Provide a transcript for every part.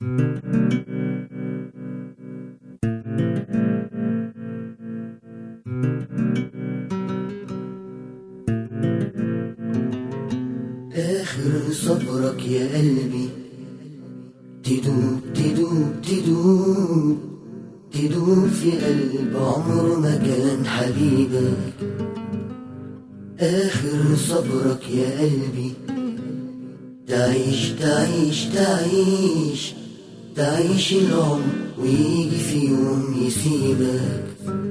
آخر صبرك يا قلبي تدوب تدوب تدوب تدوب في قلب عمر ما كان حبيبك آخر صبرك يا قلبي تعيش تعيش تعيش تعيش العمر ويجي في يوم يسيبك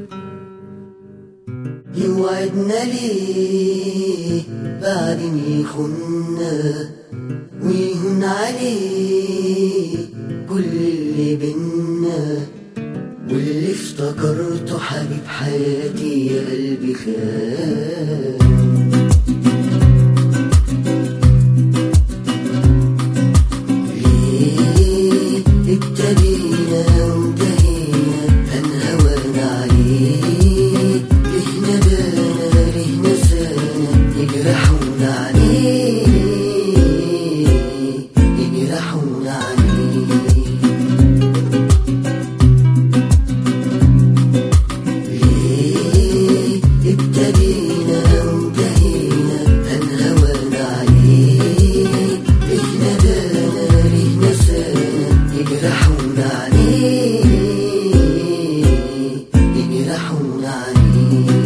يوعدنا ليه بعدين يخنا ويهون عليه كل اللي بينا واللي افتكرته حبيب حياتي يا قلبي خان ليه ابتدينا وانتهينا هنهوان عليه ليه ندانا ليه نسانا يجرحونا عليه يجرحونا عليه ليه ابتدينا وانتهينا هنهوان عليه ليه ندانا ليه نسانا يجرحونا عليه يجرحونا عليه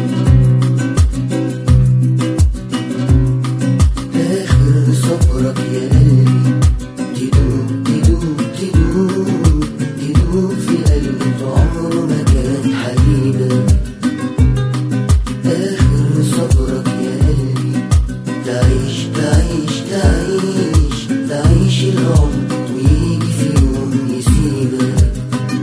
آخر صبرك يا قلبي تدوب تدوب تدوب تدوب في قلبي عمره ما كان حبيبك آخر صبرك يا قلبي تعيش تعيش تعيش تعيش العمر ويجي في يوم يسيبك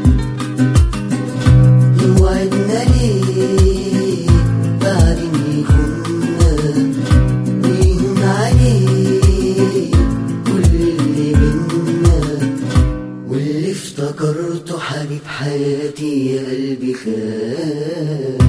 يوعدنا ليه بعدين يخنا ويهون عليه كل اللي بينا واللي افتكرته حبيب حياتي يا قلبي خان